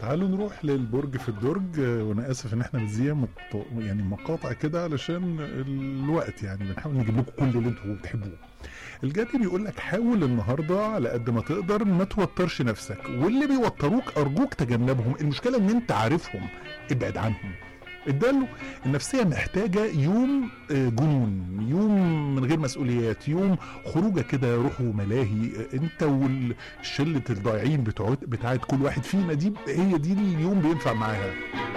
تعالوا نروح للبرج في الدرج آه، وانا اسف ان احنا بنذيع مط... يعني مقاطع كده علشان الوقت يعني بنحاول نجيب لكم كل اللي انتوا بتحبوه الجدي بيقول لك حاول النهارده على قد ما تقدر ما توترش نفسك واللي بيوتروك ارجوك تجنبهم المشكله ان انت عارفهم ابعد عنهم اداله النفسيه محتاجه يوم آه، جنون يوم من غير مسؤوليات يوم خروجه كده روحوا ملاهي آه، انت والشله الضايعين بتوع بتاعت كل واحد فينا دي هي دي اليوم بينفع معاها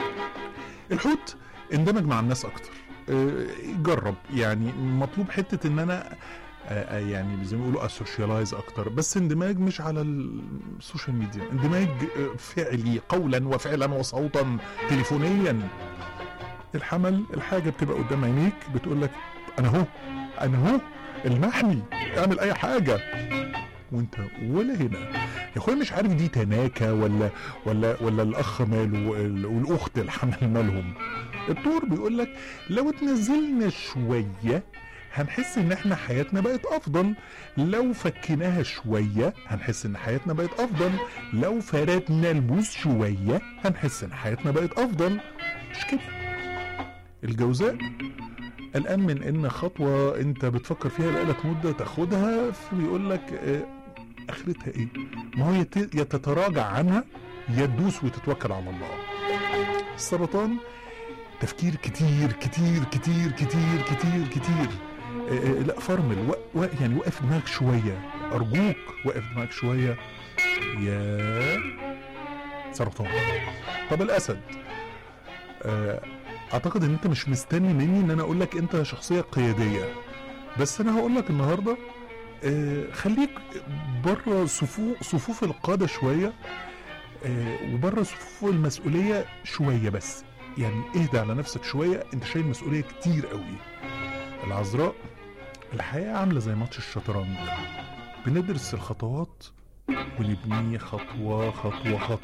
الحوت اندمج مع الناس اكتر آه، جرب يعني مطلوب حته ان انا آه، آه، يعني زي ما بيقولوا اسوشيالايز اكتر بس اندماج مش على السوشيال ميديا اندماج آه، فعلي قولا وفعلا وصوتا تليفونيا الحمل الحاجه بتبقى قدام عينيك بتقول لك انا اهو انا اهو المحمي اعمل اي حاجه وانت ولا هنا يا اخويا مش عارف دي تناكه ولا ولا ولا الاخ ماله وال- والاخت الحمل مالهم الدور بيقول لك لو اتنزلنا شويه هنحس ان احنا حياتنا بقت افضل لو فكيناها شويه هنحس ان حياتنا بقت افضل لو فردنا البوز شويه هنحس ان حياتنا بقت افضل مش كده الجوزاء قلقان من ان خطوه انت بتفكر فيها بقالك مده تاخدها فبيقول لك آه، اخرتها ايه؟ ما هو يت- يا تتراجع عنها يا تدوس وتتوكل على الله. السرطان تفكير كتير كتير كتير كتير كتير كتير آه، آه، لا فرمل و... و... يعني وقف دماغك شويه ارجوك وقف دماغك شويه يا سرطان طب الاسد آه، اعتقد ان انت مش مستني مني ان انا اقول لك انت شخصيه قياديه بس انا هقول لك النهارده آه، خليك بره صفوف صفوف القاده شويه آه، وبره صفوف المسؤوليه شويه بس يعني اهدى على نفسك شويه انت شايل مسؤوليه كتير قوي العذراء الحياه عامله زي ماتش الشطرنج بندرس الخطوات ونبنيه خطوه خطوه خطوه